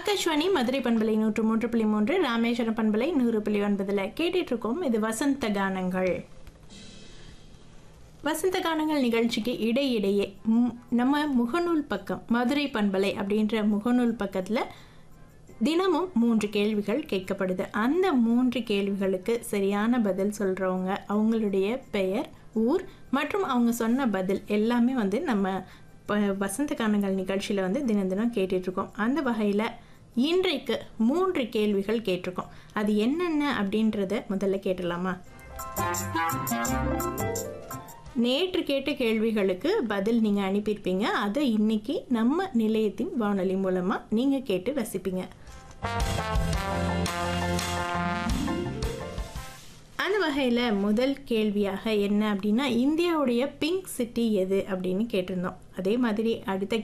ஆகாஷ்வாணி மதுரை பண்பலை நூற்று மூன்று புள்ளி மூன்று ராமேஸ்வரம் பண்பலை நூறு புள்ளி ஒன்பதுல கேட்டுட்டு இருக்கோம் இது வசந்த கானங்கள் வசந்த கானங்கள் நிகழ்ச்சிக்கு இடையிடையே ம், நம்ம முகநூல் பக்கம் மதுரை பண்பலை அப்படின்ற முகநூல் பக்கத்தில் தினமும் மூன்று கேள்விகள் கேட்கப்படுது அந்த மூன்று கேள்விகளுக்கு சரியான பதில் சொல்கிறவங்க அவங்களுடைய பெயர் ஊர் மற்றும் அவங்க சொன்ன பதில் எல்லாமே வந்து நம்ம இப்போ வசந்த கானங்கள் நிகழ்ச்சியில் வந்து தினம் தினம் கேட்டுட்ருக்கோம் அந்த வகையில் இன்றைக்கு மூன்று கேள்விகள் கேட்டிருக்கோம் அது என்னென்ன அப்படின்றத முதல்ல கேட்டலாமா நேற்று கேட்ட கேள்விகளுக்கு பதில் நீங்கள் அனுப்பியிருப்பீங்க அதை இன்னைக்கு நம்ம நிலையத்தின் வானொலி மூலமாக நீங்கள் கேட்டு ரசிப்பீங்க அந்த வகையில் முதல் கேள்வியாக என்ன அப்படின்னா இந்தியாவுடைய பிங்க் சிட்டி எது அப்படின்னு கேட்டிருந்தோம் அதே மாதிரி அடுத்த